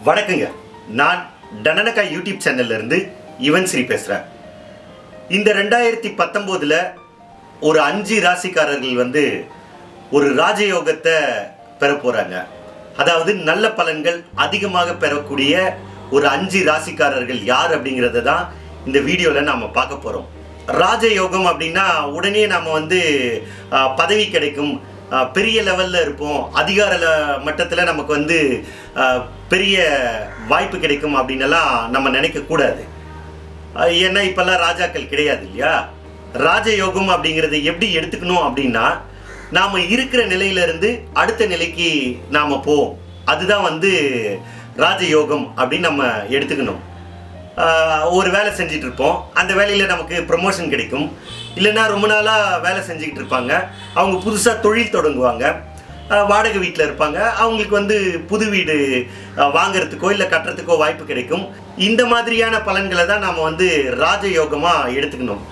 வணக்கங்க நான் டனனக்கா யூடியூப் சேனல்ல இருந்து யுவன் ஸ்ரீ பேசுகிறேன் இந்த ரெண்டாயிரத்தி பத்தொம்போதில் ஒரு அஞ்சு ராசிக்காரர்கள் வந்து ஒரு ராஜயோகத்தை பெற போகிறாங்க அதாவது நல்ல பலன்கள் அதிகமாக பெறக்கூடிய ஒரு அஞ்சு ராசிக்காரர்கள் யார் அப்படிங்கிறத தான் இந்த வீடியோவில் நாம் பார்க்க போகிறோம் ராஜயோகம் அப்படின்னா உடனே நாம் வந்து ஆஹ், பதவி கிடைக்கும் ஆஹ், பெரிய லெவலில் இருப்போம் அதிகார ல- மட்டத்தில் நமக்கு வந்து ஆஹ், பெரிய வாய்ப்பு கிடைக்கும் அப்படின்னெல்லாம் நம்ம நினைக்கக்கூடாது அஹ் ஏன்னா இப்பெல்லாம் ராஜாக்கள் கிடையாது இல்லையா ராஜயோகம் அப்படிங்கிறத எப்படி எடுத்துக்கணும் அப்படின்னா நாம இருக்கிற நிலையில இருந்து அடுத்த நிலைக்கு நாம போவோம் அதுதான் வந்து ராஜயோகம் அப்படின்னு நம்ம எடுத்துக்கணும் ஆஹ் ஒரு வேலை செஞ்சுட்டு இருப்போம் அந்த வேலையில நமக்கு ப்ரமோஷன் கிடைக்கும் இல்லைன்னா ரொம்ப நாளா வேலை செஞ்சுக்கிட்டு இருப்பாங்க அவங்க புதுசா தொழில் தொடங்குவாங்க ஆஹ் வாடகை வீட்டில் இருப்பாங்க அவங்களுக்கு வந்து புது வீடு ஆஹ் வாங்குறதுக்கோ இல்லை கட்டுறதுக்கோ வாய்ப்பு கிடைக்கும் இந்த மாதிரியான பலன்களை தான் நாம் வந்து ராஜயோகமாக எடுத்துக்கணும்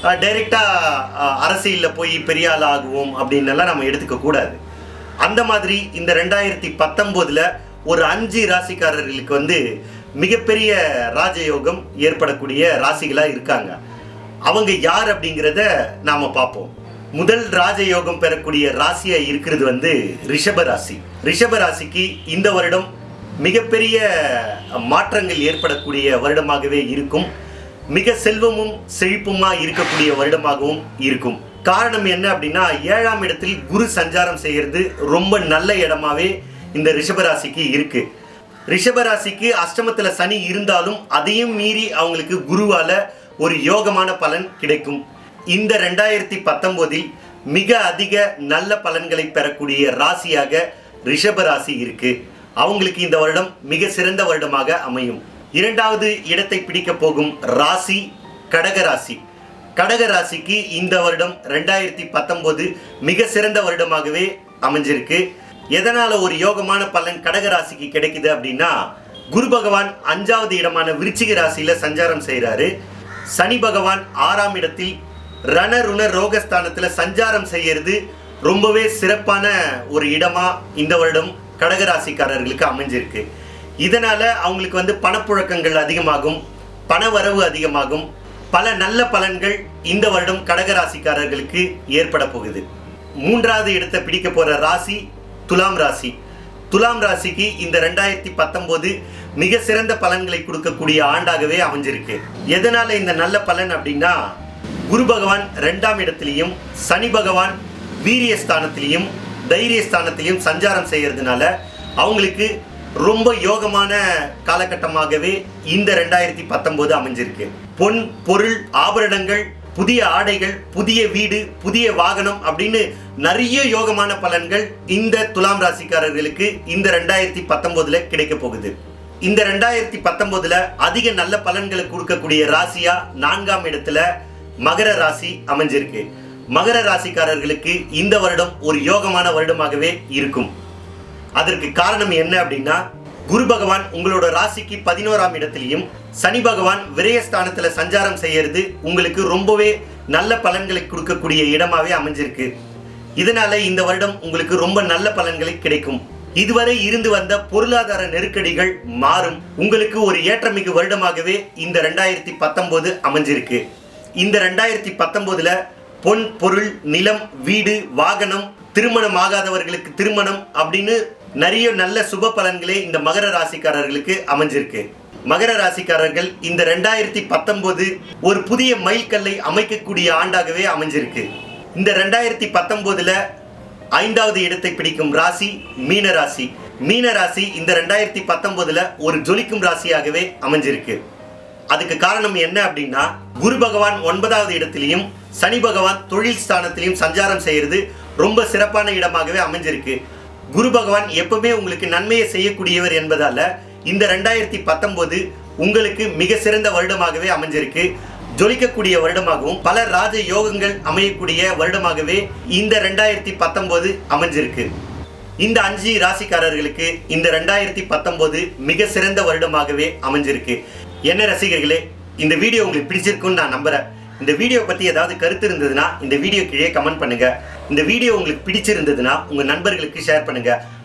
டைரெக்டாக அரசியலில் போய் பெரிய ஆள் ஆகுவோம் அப்படின்னெல்லாம் நம்ம எடுத்துக்க கூடாது அந்த மாதிரி இந்த ரெண்டாயிரத்தி பத்தொம்போதில் ஒரு அஞ்சு ராசிக்காரர்களுக்கு வந்து மிகப்பெரிய ராஜயோகம் ஏற்படக்கூடிய ராசிகளாக இருக்காங்க அவங்க யார் அப்படிங்கிறத நாம பார்ப்போம் முதல் ராஜயோகம் பெறக்கூடிய ராசியா இருக்கிறது வந்து ரிஷப ராசி ரிஷப ராசிக்கு இந்த வருடம் மிகப்பெரிய மாற்றங்கள் ஏற்படக்கூடிய வருடமாகவே இருக்கும் மிக செல்வமும் செழிப்புமா இருக்கக்கூடிய வருடமாகவும் இருக்கும் காரணம் என்ன அப்படின்னா ஏழாம் இடத்தில் குரு சஞ்சாரம் செய்கிறது ரொம்ப நல்ல இடமாவே இந்த ரிஷபராசிக்கு இருக்கு ரிஷபராசிக்கு அஷ்டமத்துல சனி இருந்தாலும் அதையும் மீறி அவங்களுக்கு குருவால ஒரு யோகமான பலன் கிடைக்கும் இந்த ரெண்டாயிரத்தி பத்தொன்பதில் மிக அதிக நல்ல பலன்களை பெறக்கூடிய ராசியாக ரிஷப ராசி இருக்கு அவங்களுக்கு இந்த வருடம் மிக சிறந்த வருடமாக அமையும் இரண்டாவது இடத்தை பிடிக்க போகும் ராசி கடக ராசி கடக ராசிக்கு இந்த வருடம் ரெண்டாயிரத்தி பத்தொன்பது மிக சிறந்த வருடமாகவே அமைஞ்சிருக்கு எதனால ஒரு யோகமான பலன் கடக ராசிக்கு கிடைக்குது அப்படின்னா குரு பகவான் அஞ்சாவது இடமான விருச்சிக ராசியில சஞ்சாரம் செய்கிறாரு சனி பகவான் ஆறாம் இடத்தில் ரண ருண ரோகஸ்தானத்துல சஞ்சாரம் செய்யறது ரொம்பவே சிறப்பான ஒரு இடமா இந்த வருடம் கடகராசிக்காரர்களுக்கு அமைஞ்சிருக்கு இதனால அவங்களுக்கு வந்து பணப்புழக்கங்கள் அதிகமாகும் பணவரவு அதிகமாகும் பல நல்ல பலன்கள் இந்த வருடம் கடகராசிக்காரர்களுக்கு ஏற்பட போகுது மூன்றாவது இடத்தை பிடிக்க போற ராசி துலாம் ராசி துலாம் ராசிக்கு இந்த ரெண்டாயிரத்தி பத்தொன்பது மிக சிறந்த பலன்களை கொடுக்கக்கூடிய ஆண்டாகவே அமைஞ்சிருக்கு எதனால இந்த நல்ல பலன் அப்படின்னா குரு பகவான் ரெண்டாம் இடத்திலையும் சனி பகவான் வீரிய ஸ்தானத்திலையும் தைரிய ஸ்தானத்திலையும் சஞ்சாரம் செய்யறதுனால அவங்களுக்கு ரொம்ப யோகமான காலகட்டமாகவே இந்த ரெண்டாயிரத்தி பத்தொன்பது அமைஞ்சிருக்கு பொன் பொருள் ஆபரணங்கள் புதிய ஆடைகள் புதிய வீடு புதிய வாகனம் அப்படின்னு நிறைய யோகமான பலன்கள் இந்த துலாம் ராசிக்காரர்களுக்கு இந்த ரெண்டாயிரத்தி பத்தொன்பதுல கிடைக்க போகுது இந்த ரெண்டாயிரத்தி பத்தொன்பதுல அதிக நல்ல பலன்களை கொடுக்கக்கூடிய ராசியா நான்காம் இடத்துல மகர ராசி அமைஞ்சிருக்கு மகர ராசிக்காரர்களுக்கு இந்த வருடம் ஒரு யோகமான வருடமாகவே இருக்கும் அதற்கு காரணம் என்ன அப்படின்னா குரு பகவான் உங்களோட ராசிக்கு பதினோராம் இடத்திலையும் சனி பகவான் விரயஸ்தானத்துல சஞ்சாரம் செய்யறது உங்களுக்கு ரொம்பவே நல்ல பலன்களை கொடுக்கக்கூடிய இடமாவே அமைஞ்சிருக்கு இதனால இந்த வருடம் உங்களுக்கு ரொம்ப நல்ல பலன்களை கிடைக்கும் இதுவரை இருந்து வந்த பொருளாதார நெருக்கடிகள் மாறும் உங்களுக்கு ஒரு ஏற்றமிகு வருடமாகவே இந்த ரெண்டாயிரத்தி பத்தொன்பது அமைஞ்சிருக்கு இந்த ரெண்டாயிரத்தி பத்தொன்பதுல பொன் பொருள் நிலம் வீடு வாகனம் திருமணம் ஆகாதவர்களுக்கு திருமணம் அப்படின்னு நிறைய நல்ல சுப பலன்களே இந்த மகர ராசிக்காரர்களுக்கு அமைஞ்சிருக்கு மகர ராசிக்காரர்கள் இந்த ரெண்டாயிரத்தி பத்தொன்பது ஒரு புதிய மைல்கல்லை அமைக்கக்கூடிய ஆண்டாகவே அமைஞ்சிருக்கு இந்த ரெண்டாயிரத்தி பத்தொன்பதுல ஐந்தாவது இடத்தை பிடிக்கும் ராசி மீன ராசி மீன ராசி இந்த ரெண்டாயிரத்தி பத்தொன்பதுல ஒரு ஜொலிக்கும் ராசியாகவே அமைஞ்சிருக்கு அதுக்கு காரணம் என்ன அப்படின்னா குரு பகவான் ஒன்பதாவது இடத்திலையும் சனி பகவான் தொழில் ஸ்தானத்திலையும் சஞ்சாரம் செய்யறது ரொம்ப சிறப்பான இடமாகவே அமைஞ்சிருக்கு குரு பகவான் எப்பவுமே உங்களுக்கு நன்மையை செய்யக்கூடியவர் என்பதால இந்த ரெண்டாயிரத்தி பத்தொன்பது உங்களுக்கு மிக சிறந்த வருடமாகவே அமைஞ்சிருக்கு ஜொலிக்கக்கூடிய வருடமாகவும் பல ராஜ யோகங்கள் அமையக்கூடிய வருடமாகவே இந்த ரெண்டாயிரத்தி பத்தொன்பது அமைஞ்சிருக்கு இந்த அஞ்சு ராசிக்காரர்களுக்கு இந்த ரெண்டாயிரத்தி பத்தொன்பது மிக சிறந்த வருடமாகவே அமைஞ்சிருக்கு என்ன ரசிகர்களே இந்த வீடியோ உங்களுக்கு பிடிச்சிருக்குன்னு நான் நம்புறேன் இந்த வீடியோ பத்தி ஏதாவது கருத்து இருந்ததுன்னா இந்த வீடியோ கீழே கமெண்ட் பண்ணுங்க இந்த வீடியோ உங்களுக்கு பிடிச்சிருந்ததுன்னா உங்க நண்பர்களுக்கு ஷேர் பண்ணுங்க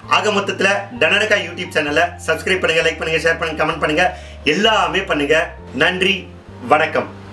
ஆக மொத்தத்தில் டனடகா யூடியூப் சேனலை சப்ஸ்கிரைப் பண்ணுங்க லைக் பண்ணுங்க ஷேர் பண்ணுங்க கமெண்ட் பண்ணுங்க எல்லாமே பண்ணுங்க நன்றி வணக்கம்